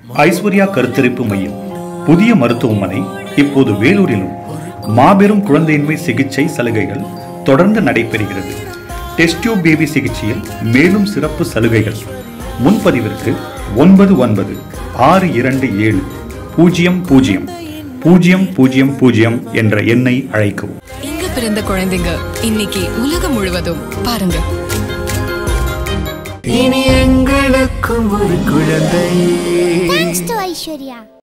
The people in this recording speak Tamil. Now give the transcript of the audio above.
ஐஸ்வர்யா கருத்தரிப்பு மையம் புதிய மருத்துவமனை இப்போது வேலூரிலும் மாபெரும் குழந்தையின்மை சிகிச்சை சலுகைகள் தொடர்ந்து நடைபெறுகிறது டெஸ்டியூ பேபி சிகிச்சையில் மேலும் சிறப்பு சலுகைகள் முன்பதிவிற்கு ஒன்பது ஒன்பது ஆறு இரண்டு ஏழு பூஜ்ஜியம் பூஜ்ஜியம் பூஜ்ஜியம் பூஜ்ஜியம் பூஜ்ஜியம் என்ற எண்ணை அழைக்கவும் இங்க பிறந்த குழந்தைங்க இன்னைக்கு உலகம் முழுவதும் பாருங்க இனி எங்களுக்கும் ஒரு குழந்தை Thanks to Aishwarya.